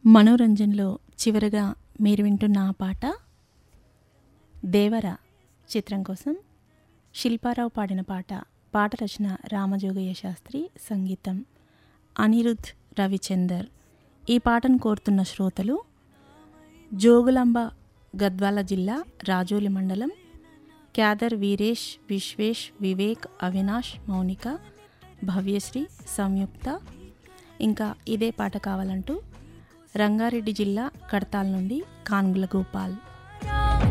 మనోరంజన్లో చివరగా మీరు వింటున్న ఆ పాట దేవర చిత్రం కోసం శిల్పారావు పాడిన పాట పాట రచన రామజోగయ్య శాస్త్రి సంగీతం అనిరుద్ రవిచందర్ ఈ పాటను కోరుతున్న శ్రోతలు జోగులాంబ గద్వాల జిల్లా రాజోలి మండలం క్యాదర్ వీరేష్ విశ్వేష్ వివేక్ అవినాష్ మౌనిక భవ్యశ్రీ సంయుక్త ఇంకా ఇదే పాట కావాలంటూ రంగారెడ్డి జిల్లా కడతాల్ నుండి కాన్గుల గోపాల్